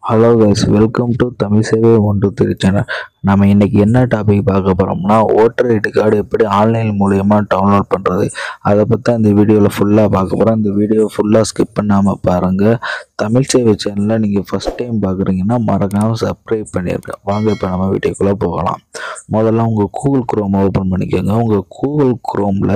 hello guys welcome to Tamil சேவை one two three channel நம்ம இன்னைக்கு என்ன டாபிக் பார்க்க போகிறோம்னா ஓட்டர் ஐடி கார்டு எப்படி ஆன்லைன் மூலயமா டவுன்லோட் பண்ணுறது அதை பற்றி இந்த வீடியோவில் ஃபுல்லாக பார்க்க போகிறோம் இந்த வீடியோ ஃபுல்லாக ஸ்கிப் பண்ணாமல் பாருங்கள் தமிழ் சேவை சேனலில் நீங்கள் ஃபஸ்ட் டைம் பார்க்குறீங்கன்னா மறக்காமல் சப்ஸ்கிரைப் பண்ணியிருக்கேன் வாங்க இப்போ நம்ம வீடியோக்குள்ளே போகலாம் முதல்ல உங்கள் கூகுள் குரோம் ஓப்பன் பண்ணிக்கோங்க உங்கள் கூகுள் குரோமில்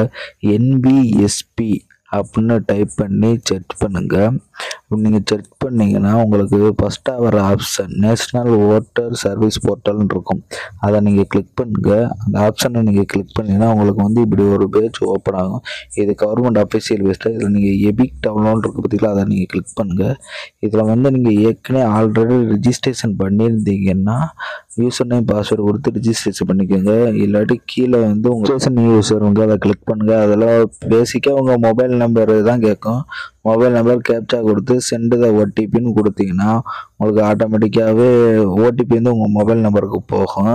என்பிஎஸ்பி அப்படின்னு டைப் பண்ணி செக் பண்ணுங்கள் நீங்கள் செக் பண்ணிங்கன்னா உங்களுக்கு ஃபஸ்ட்டாக வர ஆப்ஷன் நேஷ்னல் ஓட்டர் சர்வீஸ் போர்ட்டல்னு இருக்கும் அதை நீங்கள் கிளிக் பண்ணுங்க அந்த ஆப்ஷனை நீங்கள் கிளிக் பண்ணிங்கன்னா உங்களுக்கு வந்து இப்படி ஒரு பேஜ் ஓப்பன் ஆகும் இது கவர்மெண்ட் அஃபிஷியல் வெப்சைட் இதில் நீங்கள் எபிக் டவுன்லோட் இருக்குது பார்த்தீங்களா அதை நீங்கள் கிளிக் பண்ணுங்கள் இதில் வந்து நீங்கள் ஏற்கனவே ஆல்ரெடி ரிஜிஸ்ட்ரேஷன் பண்ணியிருந்தீங்கன்னா யூசர் நேம் பாஸ்வேர்டு கொடுத்து ரிஜிஸ்ட்ரேஷன் பண்ணிக்கோங்க இல்லாட்டி கீழே வந்து உங்கள் ஸ்டேஷன் யூசர் வந்து அதை கிளிக் பண்ணுங்கள் அதில் பேசிக்காக உங்கள் மொபைல் நம்பர் தான் கேட்கும் மொபைல் நம்பர் கேப்சா கொடுத்து சென்டு த ஓடிபின்னு கொடுத்தீங்கன்னா உங்களுக்கு ஆட்டோமேட்டிக்காகவே ஓடிபி வந்து உங்கள் மொபைல் நம்பருக்கு போகும்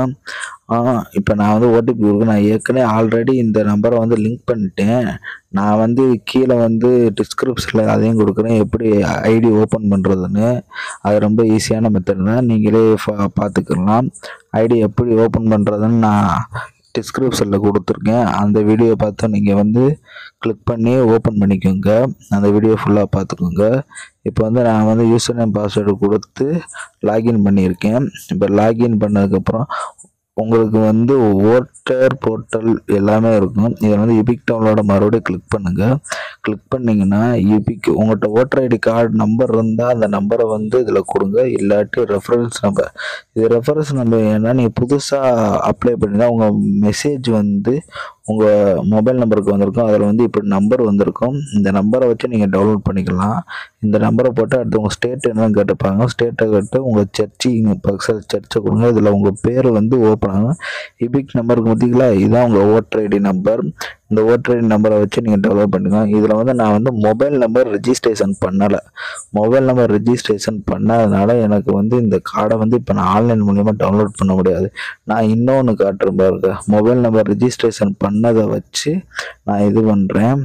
இப்போ நான் வந்து ஓடிபி கொடுக்க நான் ஏற்கனவே ஆல்ரெடி இந்த நம்பரை வந்து லிங்க் பண்ணிட்டேன் நான் வந்து கீழே வந்து டிஸ்கிரிப்ஷனில் அதையும் கொடுக்குறேன் எப்படி ஐடி ஓப்பன் பண்ணுறதுன்னு அது ரொம்ப ஈஸியான மெத்தட் தான் நீங்களே ஃபா- பார்த்துக்கலாம் ஐடி எப்படி ஓப்பன் பண்ணுறதுன்னு நான் டிஸ்கிரிப்ஷனில் கொடுத்துருக்கேன் அந்த வீடியோ பார்த்து நீங்கள் வந்து கிளிக் பண்ணி ஓப்பன் பண்ணிக்கோங்க அந்த வீடியோ ஃபுல்லாக பார்த்துக்கோங்க இப்போ வந்து நான் வந்து யூசர் நேம் பாஸ்வேர்டு கொடுத்து லாகின் பண்ணியிருக்கேன் இப்போ லாகின் பண்ணதுக்கப்புறம் உங்களுக்கு வந்து ஓட்டர் போர்ட்டல் எல்லாமே இருக்கும் இதில் வந்து எபிக் டவுன்லோட மறுபடியும் கிளிக் பண்ணுங்கள் கிளிக் பண்ணிங்கன்னா எபிக் உங்கள்கிட்ட ஓட்டர் ஐடி கார்டு நம்பர் இருந்தால் அந்த நம்பரை வந்து இதில் கொடுங்க இல்லாட்டி ரெஃபரன்ஸ் நம்பர் இது ரெஃபரன்ஸ் நம்பர் ஏன்னா நீங்கள் புதுசாக அப்ளை பண்ணி தான் உங்கள் மெசேஜ் வந்து உங்கள் மொபைல் நம்பருக்கு வந்திருக்கும் அதில் வந்து இப்படி நம்பர் வந்திருக்கும் இந்த நம்பரை வச்சு நீங்கள் டவுன்லோட் பண்ணிக்கலாம் இந்த நம்பரை போட்டு அடுத்து உங்கள் ஸ்டேட் என்னன்னு கேட்டுப்பாங்க ஸ்டேட்டை கேட்டு உங்கள் சர்ச்சு இங்கே பக்ஸல் சர்ச்சை கொடுங்க இதில் உங்கள் பேர் வந்து ஓப்பன் ஆகும் இபிக் நம்பருக்கு பார்த்தீங்களா இதுதான் உங்கள் ஓட்டர் ஐடி நம்பர் இந்த ஓட்டர் ஐடி நம்பரை வச்சு நீங்கள் டெவலப் பண்ணிக்கலாம் இதில் வந்து நான் வந்து மொபைல் நம்பர் ரெஜிஸ்ட்ரேஷன் பண்ணலை மொபைல் நம்பர் ரெஜிஸ்ட்ரேஷன் பண்ணாதனால எனக்கு வந்து இந்த கார்டை வந்து இப்போ நான் ஆன்லைன் மூலியமாக டவுன்லோட் பண்ண முடியாது நான் இன்னொன்று காட்டுறேன் பாருங்க மொபைல் நம்பர் ரெஜிஸ்ட்ரேஷன் பண்ணதை வச்சு நான் இது பண்ணுறேன்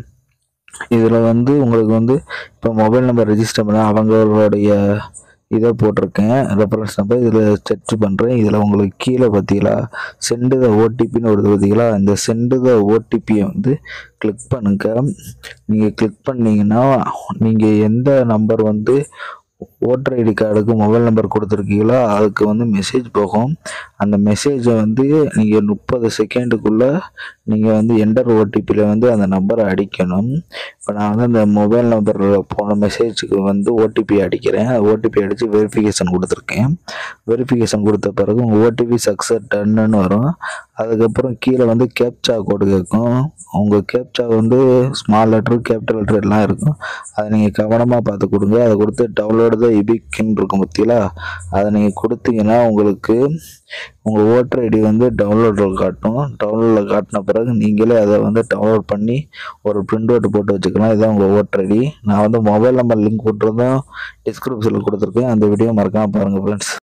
இதில் வந்து உங்களுக்கு வந்து இப்போ மொபைல் நம்பர் ரெஜிஸ்டர் பண்ண அவங்களுடைய இதை போட்டிருக்கேன் ரெஃபரன்ஸ் நம்பர் இதில் சர்ச் பண்ணுறேன் இதில் உங்களுக்கு கீழே பார்த்தீங்களா சென்டு த ஓடிபின்னு வருது பார்த்தீங்களா இந்த சென்டு த ஓடிபியை வந்து கிளிக் பண்ணுங்க நீங்கள் கிளிக் பண்ணீங்கன்னா நீங்கள் எந்த நம்பர் வந்து ஓட்டர் ஐடி கார்டுக்கு மொபைல் நம்பர் கொடுத்துருக்கீங்களோ அதுக்கு வந்து மெசேஜ் போகும் அந்த மெசேஜை வந்து நீங்கள் முப்பது செகண்டுக்குள்ளே நீங்கள் வந்து என்டர் ஓடிபியில் வந்து அந்த நம்பரை அடிக்கணும் இப்போ நான் வந்து அந்த மொபைல் நம்பர் போன மெசேஜுக்கு வந்து ஓடிபி அடிக்கிறேன் ஓடிபி அடித்து வெரிஃபிகேஷன் கொடுத்துருக்கேன் வெரிஃபிகேஷன் கொடுத்த பிறகு உங்கள் ஓடிபி சக்ஸஸ் டன்னுன்னு வரும் அதுக்கப்புறம் கீழே வந்து கேப்சா கோடு கேட்கும் உங்கள் கேப்சா வந்து ஸ்மால் லெட்டர் கேபிட்டல் லெட்டர் எல்லாம் இருக்கும் அதை நீங்கள் கவனமாக பார்த்து கொடுங்க அதை கொடுத்து டவுன்லோடு தான் இபிக்னு இருக்கும் பற்றிங்களா அதை நீங்கள் கொடுத்தீங்கன்னா உங்களுக்கு உங்கள் ஓட்டர் ஐடி வந்து டவுன்லோடில் காட்டும் டவுன்லோடில் காட்டின பிறகு நீங்களே அதை வந்து டவுன்லோட் பண்ணி ஒரு பிரிண்ட் அவுட் போட்டு வச்சுக்கலாம் இதுதான் உங்கள் ஓட்டர் ஐடி நான் வந்து மொபைல் நம்பர் லிங்க் போட்டிருந்தோம் டிஸ்கிரிப்ஷனில் கொடுத்துருக்கேன் அந்த வீடியோ மறக்காமல் பாருங்கள் ஃப்ரெண்ட்ஸ்